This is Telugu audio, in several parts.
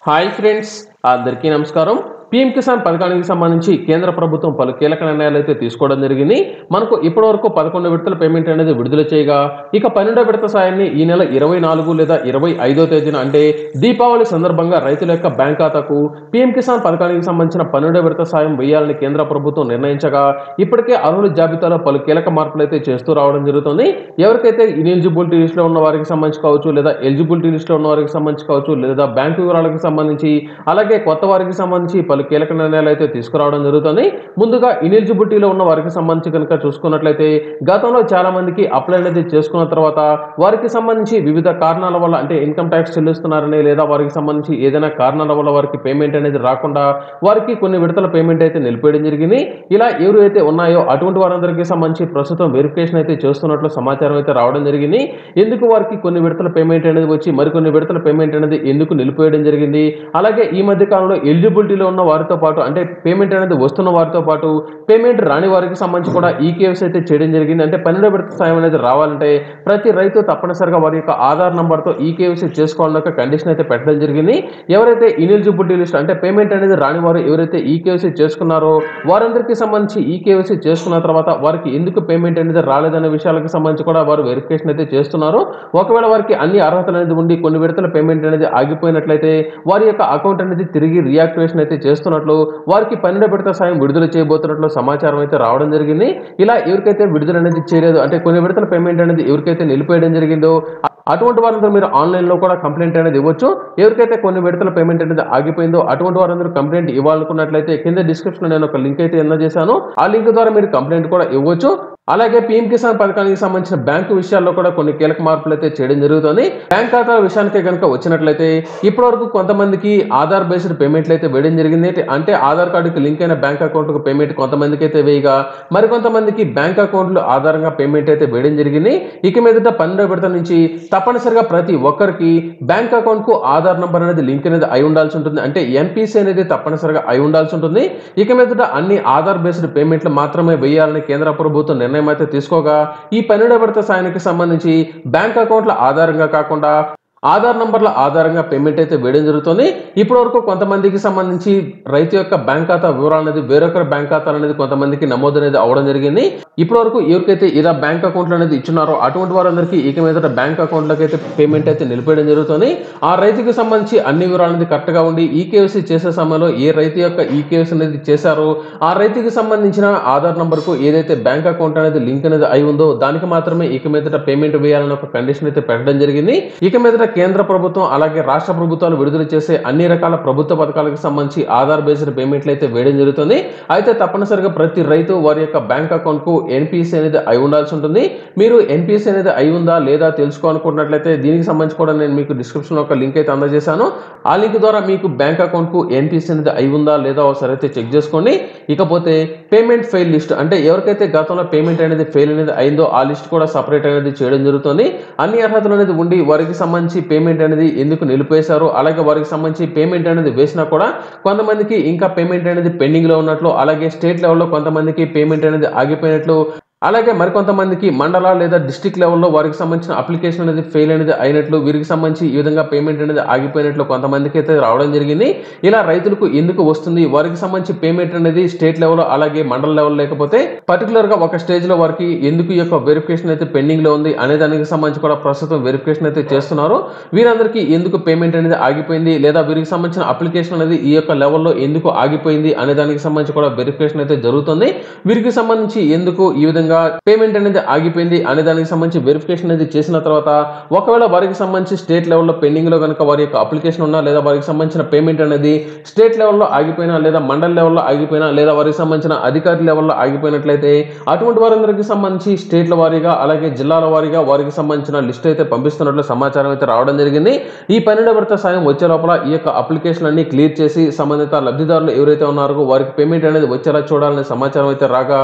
హాయ్ ఫ్రెండ్స్ అందరికీ నమస్కారం పీఎం కిసాన్ పథకానికి సంబంధించి కేంద్ర ప్రభుత్వం పలు కీలక నిర్ణయాలు అయితే తీసుకోవడం జరిగింది మనకు ఇప్పటివరకు పదకొండు విడతల పేమెంట్ అనేది విడుదల చేయగా ఇక పన్నెండో విడత సాయాన్ని ఈ నెల ఇరవై నాలుగు లేదా ఇరవై ఐదో తేదీన అంటే దీపావళి సందర్భంగా రైతుల యొక్క బ్యాంక్ ఖాతాకు పీఎం కిసాన్ పథకానికి సంబంధించిన పన్నెండో విడత సాయం వేయాలని కేంద్ర ప్రభుత్వం నిర్ణయించగా ఇప్పటికే అర్హుల జాబితాలో పలు కీలక మార్పులు అయితే చేస్తూ రావడం జరుగుతుంది ఎవరికైతే ఇనెలిజిబిలిటీ లిస్ట్ లో ఉన్న వారికి సంబంధించి కావచ్చు లేదా ఎలిజిబిలిటీ లిస్ట్ లో ఉన్న వారికి సంబంధించి కావచ్చు లేదా బ్యాంకు వివరాలకు సంబంధించి అలాగే కొత్త వారికి సంబంధించి పలు కీలక నిర్ణయాలు అయితే తీసుకురావడం జరుగుతుంది ముందుగా ఇనెలిజిబిలిటీలో ఉన్న వారికి సంబంధించి కనుక చూసుకున్నట్లయితే గతంలో చాలా మందికి అప్లై అనేది చేసుకున్న తర్వాత వారికి సంబంధించి వివిధ కారణాల వల్ల అంటే ఇన్కమ్ ట్యాక్స్ చెల్లిస్తున్నారని లేదా వారికి సంబంధించి ఏదైనా కారణాల వల్ల వారికి పేమెంట్ అనేది రాకుండా వారికి కొన్ని విడతల పేమెంట్ అయితే నిలిపేయడం జరిగింది ఇలా ఎవరు అయితే ఉన్నాయో అటువంటి వారందరికీ సంబంధించి ప్రస్తుతం వెరిఫికేషన్ అయితే చేస్తున్నట్లు సమాచారం అయితే రావడం జరిగింది ఎందుకు వారికి కొన్ని విడతల పేమెంట్ అనేది వచ్చి మరికొన్ని విడతల పేమెంట్ అనేది ఎందుకు నిలిపేయడం జరిగింది అలాగే ఈ మధ్య కాలంలో ఎలిజిబిలిటీలో ఉన్న వారితో పాటు అంటే పేమెంట్ అనేది వస్తున్న వారితో పాటు పేమెంట్ రాని వారికి సంబంధించి కూడా ఈ కేవ్స్ అయితే చేయడం జరిగింది అంటే పన్నెండో విడత సాయం అనేది రావాలంటే ప్రతి రైతు తప్పనిసరిగా వారి యొక్క ఆధార్ నంబర్తో ఈ కేవైసీ చేసుకోవాలని ఒక కండిషన్ అయితే పెట్టడం జరిగింది ఎవరైతే ఇనెలిజిబిలిటీ లిస్ట్ అంటే పేమెంట్ అనేది రాని వారు ఎవరైతే ఈ కేవైసీ చేసుకున్నారో వారందరికీ సంబంధించి ఈ కేవైసీ చేసుకున్న తర్వాత వారికి ఎందుకు పేమెంట్ అనేది రాలేదనే విషయాలకు సంబంధించి కూడా వారు వెరిఫికేషన్ అయితే చేస్తున్నారు ఒకవేళ వారికి అన్ని అర్హతలు అనేది ఉండి కొన్ని విడతల పేమెంట్ అనేది ఆగిపోయినట్లయితే వారి యొక్క అకౌంట్ అనేది తిరిగి రియాక్టివేషన్ అయితే చేస్తున్నట్లు వారికి పన్నెండు విడత సాయం విడుదల చేయబోతున్నట్లు సమాచారం అయితే రావడం జరిగింది ఇలా ఎవరికైతే విడుదల అనేది చేయలేదు అంటే కొన్ని విడతల పేమెంట్ అనేది ఎవరికైతే నిలిపేయడం జరిగిందో అటువంటి వారందరూ మీరు ఆన్లైన్ లో కూడా కంప్లైంట్ అనేది ఇవ్వచ్చు ఎవరికైతే కొన్ని విడతల పేమెంట్ అనేది ఆగిపోయిందో అటువంటి వారందరూ కంప్లైంట్ ఇవ్వాలనుకున్నట్లయితే కింద డిస్క్రిప్షన్ లో నేను ఒక లింక్ అయితే ఎన్న చేశాను ఆ లింక్ ద్వారా మీరు కంప్లైంట్ కూడా ఇవ్వచ్చు అలాగే పీఎం కిసాన్ పథకానికి సంబంధించిన బ్యాంకు విషయాల్లో కూడా కొన్ని కీలక మార్పులు అయితే చేయడం జరుగుతుంది బ్యాంక్ ఖాతాల విషయానికి కనుక వచ్చినట్లయితే ఇప్పటివరకు కొంతమందికి ఆధార్ బేస్డ్ పేమెంట్లు అయితే వేయడం జరిగింది అంటే ఆధార్ కార్డుకి లింక్ అయిన బ్యాంక్ అకౌంట్కు పేమెంట్ కొంతమందికి అయితే వేయగా మరికొంతమందికి బ్యాంక్ అకౌంట్లు ఆధారంగా పేమెంట్ అయితే వేయడం జరిగింది ఇక మీదట పన్నెండో విడత నుంచి తప్పనిసరిగా ప్రతి ఒక్కరికి బ్యాంక్ అకౌంట్ కు ఆధార్ నంబర్ అనేది లింక్ అనేది అయి ఉండాల్సి ఉంటుంది అంటే ఎన్పిసి అనేది తప్పనిసరిగా అయి ఉండాల్సి ఉంటుంది ఇక మీదట అన్ని ఆధార్ బేస్డ్ పేమెంట్లు మాత్రమే వేయాలని కేంద్ర ప్రభుత్వం నిర్ణయం అయితే తీసుకోగా ఈ పన్నెండో విడత సాయానికి సంబంధించి బ్యాంక్ అకౌంట్ల ఆధారంగా కాకుండా ఆధార్ నంబర్ల ఆధారంగా పేమెంట్ అయితే వేయడం జరుగుతుంది ఇప్పటి వరకు కొంతమందికి సంబంధించి రైతు యొక్క బ్యాంక్ ఖాతా వివరాలు అనేది వేరొకరి బ్యాంక్ ఖాతాలు అనేది కొంతమందికి నమోదు అనేది అవడం జరిగింది ఇప్పటి వరకు ఎవరికైతే ఇలా బ్యాంక్ అకౌంట్లు అనేది ఇచ్చున్నారో అటువంటి వారందరికీ ఇక మీద బ్యాంక్ అకౌంట్లకు అయితే పేమెంట్ అయితే నిలిపేయడం జరుగుతుంది ఆ రైతుకి సంబంధించి అన్ని వివరాలు అనేది కరెక్ట్ గా ఉండి ఈ కేవైసీ చేసే సమయంలో ఏ రైతు యొక్క ఈ కేవైసీ అనేది చేశారో ఆ రైతుకి సంబంధించిన ఆధార్ నంబర్ కు ఏదైతే బ్యాంక్ అకౌంట్ అనేది లింక్ అనేది అయి ఉందో దానికి మాత్రమే ఇక మీదట పేమెంట్ వేయాలని ఒక కండిషన్ అయితే పెట్టడం జరిగింది ఇక మీదట కేంద్ర ప్రభుత్వం అలాగే రాష్ట్ర ప్రభుత్వాలు విడుదల చేసే అన్ని రకాల ప్రభుత్వ పథకాలకు సంబంధించి ఆధార్ బేస్డ్ పేమెంట్లు అయితే వేయడం జరుగుతుంది అయితే తప్పనిసరిగా ప్రతి రైతు వారి యొక్క బ్యాంక్ అకౌంట్ కు ఎన్పిసి అనేది అయి ఉండాల్సి ఉంటుంది మీరు ఎన్పిసి అనేది అయి ఉందా లేదా తెలుసుకోవాలనుకున్నట్లయితే దీనికి సంబంధించి కూడా నేను మీకు డిస్క్రిప్షన్ ఒక లింక్ అయితే అందజేశాను ఆ లింక్ ద్వారా మీకు బ్యాంక్ అకౌంట్ కు ఎన్పిసి అనేది అయి ఉందా లేదా ఒకసారి అయితే చెక్ చేసుకోండి ఇకపోతే పేమెంట్ ఫెయిల్ లిస్ట్ అంటే ఎవరికైతే గతంలో పేమెంట్ అనేది ఫెయిల్ అనేది అయిందో ఆ లిస్ట్ కూడా సపరేట్ అనేది చేయడం జరుగుతుంది అన్ని అర్హతలు అనేది ఉండి వారికి సంబంధించి పేమెంట్ అనేది ఎందుకు నిలిపేశారు అలాగే వారికి సంబంధించి పేమెంట్ అనేది వేసినా కూడా కొంతమందికి ఇంకా పేమెంట్ అనేది పెండింగ్ లో ఉన్నట్లు అలాగే స్టేట్ లెవెల్లో కొంతమందికి పేమెంట్ అనేది ఆగిపోయినట్లు అలాగే మరికొంతమందికి మండల లేదా డిస్టిక్ లెవెల్లో వారికి సంబంధించిన అప్లికేషన్ అనేది ఫెయిల్ అనేది అయినట్లు వీరికి సంబంధించి ఈ విధంగా పేమెంట్ అనేది ఆగిపోయినట్లు కొంతమందికి అయితే రావడం జరిగింది ఇలా రైతులకు ఎందుకు వస్తుంది వారికి సంబంధించి పేమెంట్ అనేది స్టేట్ లెవెల్ అలాగే మండల లెవెల్ లేకపోతే పర్టికులర్ గా ఒక స్టేజ్ లో వారికి ఎందుకు ఈ యొక్క వెరిఫికేషన్ అయితే పెండింగ్ లో ఉంది అనే దానికి సంబంధించి కూడా ప్రస్తుతం వెరిఫికేషన్ అయితే చేస్తున్నారు వీరందరికీ ఎందుకు పేమెంట్ అనేది ఆగిపోయింది లేదా వీరికి సంబంధించిన అప్లికేషన్ అనేది ఈ యొక్క లెవెల్లో ఎందుకు ఆగిపోయింది అనే దానికి సంబంధించి కూడా వెరిఫికేషన్ అయితే జరుగుతుంది వీరికి సంబంధించి ఎందుకు ఈ విధంగా పేమెంట్ అనేది ఆగిపోయింది అనే దానికి సంబంధించి వెరిఫికేషన్ అనేది చేసిన తర్వాత ఒకవేళ వారికి సంబంధించి స్టేట్ లెవెల్లో పెండింగ్ లో కనుక వారి యొక్క అప్లికేషన్ ఉన్నా లేదా వారికి సంబంధించిన పేమెంట్ అనేది స్టేట్ లెవెల్లో ఆగిపోయినా లేదా మండల లెవెల్లో ఆగిపోయినా లేదా వారికి సంబంధించిన అధికారి లెవెల్లో ఆగిపోయినట్లయితే అటువంటి వారందరికీ సంబంధించి స్టేట్ల వారీగా అలాగే జిల్లాల వారీగా వారికి సంబంధించిన లిస్ట్ అయితే పంపిస్తున్నట్లు సమాచారం అయితే రావడం జరిగింది ఈ పన్నెండవ విడత సాయం వచ్చే లోపల ఈ యొక్క అప్లికేషన్ అన్ని క్లియర్ చేసి సంబంధిత లబ్ధిదారులు ఎవరైతే ఉన్నారో వారికి పేమెంట్ అనేది వచ్చేలా చూడాలనే సమాచారం అయితే రాగా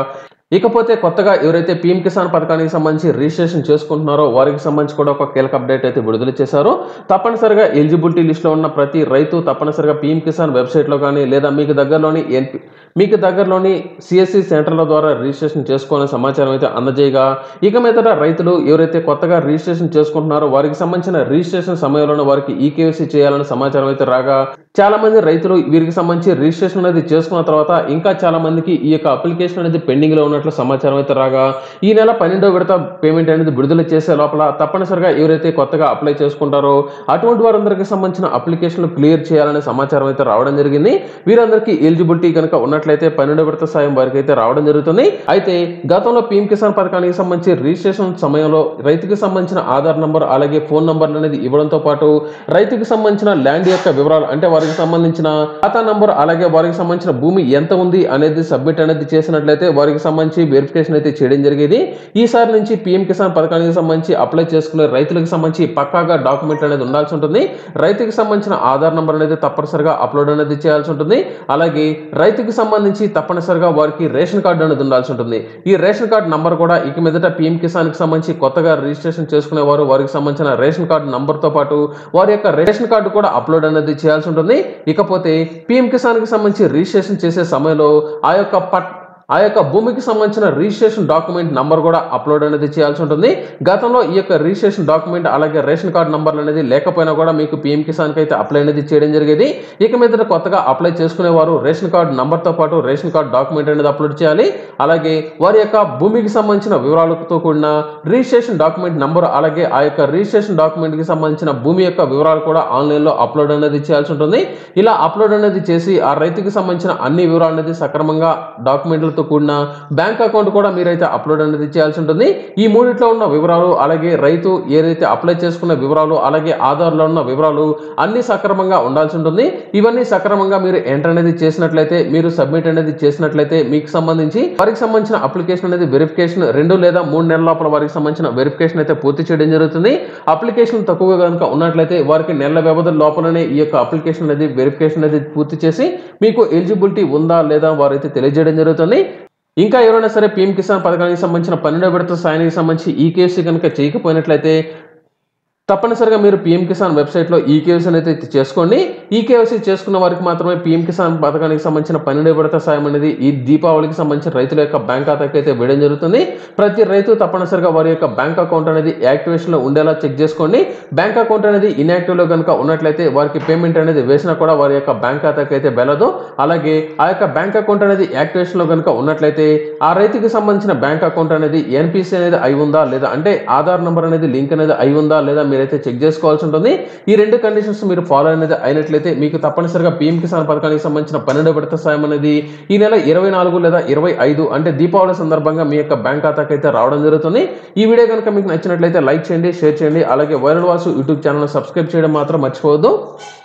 ఇకపోతే కొత్తగా ఎవరైతే పీఎం కిసాన్ పథకానికి సంబంధించి రిజిస్ట్రేషన్ చేసుకుంటున్నారో వారికి సంబంధించి కూడా ఒక కీలక అప్డేట్ అయితే విడుదల చేశారు తప్పనిసరిగా ఎలిజిబిలిటీ లిస్ట్లో ఉన్న ప్రతి రైతు తప్పనిసరిగా పీఎం కిసాన్ వెబ్సైట్లో కానీ లేదా మీకు దగ్గరలోని ఎన్పి మీకు దగ్గరలోని సిఎస్సి సెంటర్ల ద్వారా రిజిస్ట్రేషన్ చేసుకోవాలని సమాచారం అయితే అందజేయగా ఇక మీదట రైతులు ఎవరైతే కొత్తగా రిజిస్ట్రేషన్ చేసుకుంటున్నారో వారికి సంబంధించిన రిజిస్ట్రేషన్ సమయంలోనే వారికి ఈకేవైసీ చేయాలని సమాచారం అయితే రాగా చాలా మంది రైతులు వీరికి సంబంధించి రిజిస్ట్రేషన్ అనేది చేసుకున్న తర్వాత ఇంకా చాలా మందికి ఈ యొక్క అప్లికేషన్ అనేది పెండింగ్ లో ఉన్నట్లు సమాచారం అయితే రాగా ఈ నెల పన్నెండో విడత పేమెంట్ అనేది విడుదల చేసే లోపల తప్పనిసరిగా ఎవరైతే కొత్తగా అప్లై చేసుకుంటారో అటువంటి వారందరికీ సంబంధించిన అప్లికేషన్ క్లియర్ చేయాలనే సమాచారం అయితే రావడం జరిగింది వీరందరికీ ఎలిజిబిలిటీ కనుక ఉన్నట్లయితే పన్నెండో విడత సాయం వారికి అయితే రావడం జరుగుతుంది అయితే గతంలో పీఎం కిసాన్ పథకానికి సంబంధించి రిజిస్ట్రేషన్ సమయంలో రైతుకి సంబంధించిన ఆధార్ నంబర్ అలాగే ఫోన్ నంబర్ అనేది ఇవ్వడంతో పాటు రైతుకి సంబంధించిన ల్యాండ్ యొక్క వివరాలు అంటే వారికి సంబంధించిన ఖాతా నంబర్ అలాగే వారికి సంబంధించిన భూమి ఎంత ఉంది అనేది సబ్మిట్ అనేది చేసినట్లయితే వారికి సంబంధించి వెరిఫికేషన్ అయితే చేయడం జరిగేది ఈసారి నుంచి పీఎం కిసాన్ పథకానికి సంబంధించి అప్లై చేసుకునే రైతులకు సంబంధించి పక్కాగా డాక్యుమెంట్ అనేది ఉండాల్సి ఉంటుంది రైతుకి సంబంధించిన ఆధార్ నంబర్ అనేది తప్పనిసరిగా అప్లోడ్ అనేది చేయాల్సి ఉంటుంది అలాగే రైతుకి సంబంధించి తప్పనిసరిగా వారికి రేషన్ కార్డు అనేది ఉండాల్సి ఉంటుంది ఈ రేషన్ కార్డు నంబర్ కూడా ఇక మీదట పీఎం కిసాన్ కి సంబంధించి కొత్తగా రిజిస్ట్రేషన్ చేసుకునే వారు వారికి సంబంధించిన రేషన్ కార్డు నంబర్ తో పాటు వారి యొక్క రేషన్ కార్డు కూడా అప్లోడ్ అనేది చేయాల్సి ఉంటుంది ఇకపోతే పీఎం కిసాన్ కి సంబంధించి రిజిస్ట్రేషన్ చేసే సమయంలో ఆ యొక్క పట్ ఆ యొక్క భూమికి సంబంధించిన రిజిస్ట్రేషన్ డాక్యుమెంట్ నంబర్ కూడా అప్లోడ్ అనేది చేయాల్సి ఉంటుంది గతంలో ఈ యొక్క రిజిస్ట్రేషన్ డాక్యుమెంట్ అలాగే రేషన్ కార్డు నంబర్లు అనేది లేకపోయినా కూడా మీకు పీఎం కిసాన్కి అయితే అప్లై అనేది చేయడం జరిగేది ఇక మీద కొత్తగా అప్లై చేసుకునేవారు రేషన్ కార్డు నంబర్తో పాటు రేషన్ కార్డు డాక్యుమెంట్ అనేది అప్లోడ్ చేయాలి అలాగే వారి యొక్క భూమికి సంబంధించిన వివరాలతో కూడిన రిజిస్ట్రేషన్ డాక్యుమెంట్ నంబర్ అలాగే ఆ యొక్క రిజిస్ట్రేషన్ డాక్యుమెంట్కి సంబంధించిన భూమి యొక్క వివరాలు కూడా ఆన్లైన్లో అప్లోడ్ అనేది చేయాల్సి ఉంటుంది ఇలా అప్లోడ్ అనేది చేసి ఆ రైతుకి సంబంధించిన అన్ని వివరాలు అనేది సక్రమంగా డాక్యుమెంట్లతో కూడిన బ్యాంక్ అకౌంట్ కూడా మీరైతే అప్లోడ్ అనేది చేయాల్సి ఉంటుంది ఈ మూడిట్లో ఉన్న వివరాలు అలాగే రైతు ఏదైతే అప్లై చేసుకున్న వివరాలు అలాగే ఆధార్లో ఉన్న వివరాలు అన్ని సక్రమంగా ఉండాల్సి ఉంటుంది ఇవన్నీ సక్రమంగా మీరు ఎంటర్ అనేది చేసినట్లయితే మీరు సబ్మిట్ అనేది చేసినట్లయితే మీకు సంబంధించి వారికి సంబంధించిన అప్లికేషన్ అనేది వెరిఫికేషన్ రెండు లేదా మూడు నెలల లోపల వారికి సంబంధించిన వెరిఫికేషన్ అయితే పూర్తి చేయడం జరుగుతుంది అప్లికేషన్ తక్కువగా కనుక ఉన్నట్లయితే వారికి నెల వ్యవధి లోపలనే ఈ యొక్క అప్లికేషన్ అనేది వెరిఫికేషన్ అనేది పూర్తి చేసి మీకు ఎలిజిబిలిటీ ఉందా లేదా వారైతే తెలియజేయడం జరుగుతుంది ఇంకా ఎవరైనా సరే పీఎం కిసాన్ పథకానికి సంబంధించిన పన్నెండో విడత సాయానికి సంబంధించి ఈ కేసు కనుక చేయకపోయినట్లయితే తప్పనిసరిగా మీరు పీఎం కిసాన్ వెబ్సైట్లో ఈ కేవైసీ అనేది చేసుకోండి ఈ కేవైసీ చేసుకున్న వారికి మాత్రమే పీఎం కిసాన్ పథకానికి సంబంధించిన పన్నెండు విడత సాయం అనేది ఈ దీపావళికి సంబంధించిన రైతుల యొక్క బ్యాంక్ ఖాతాకి అయితే వేయడం జరుగుతుంది ప్రతి రైతు తప్పనిసరిగా వారి యొక్క బ్యాంక్ అకౌంట్ అనేది యాక్టివేషన్ లో ఉండేలా చెక్ చేసుకోండి బ్యాంక్ అకౌంట్ అనేది ఇన్యాక్టివ్ లో కనుక ఉన్నట్లయితే వారికి పేమెంట్ అనేది వేసినా కూడా వారి యొక్క బ్యాంక్ ఖాతాకి అయితే వెళ్ళదు అలాగే ఆ యొక్క బ్యాంక్ అకౌంట్ అనేది యాక్టివేషన్ లో కనుక ఉన్నట్లయితే ఆ రైతుకి సంబంధించిన బ్యాంక్ అకౌంట్ అనేది ఎన్పిసి అనేది అయి ఉందా లేదా అంటే ఆధార్ నంబర్ అనేది లింక్ అనేది అయి ఉందా లేదా మీరైతే చెక్ చేసుకోవాల్సి ఉంటుంది ఈ రెండు కండిషన్స్ మీరు ఫాలో అనేది అయినట్లయితే మీకు తప్పనిసరిగా పీఎం కిసాన్ పథకానికి సంబంధించిన పన్నెండు విడత సాయం అనేది ఈ నెల ఇరవై నాలుగు లేదా ఇరవై ఐదు అంటే దీపావళి సందర్భంగా మీ యొక్క బ్యాంక్ ఖాతాకి అయితే రావడం జరుగుతుంది ఈ వీడియో కనుక మీకు నచ్చినట్లయితే లైక్ చేయండి షేర్ చేయండి అలాగే viral Vasu YouTube channel subscribe చేయడం మాత్రం మర్చిపోవద్దు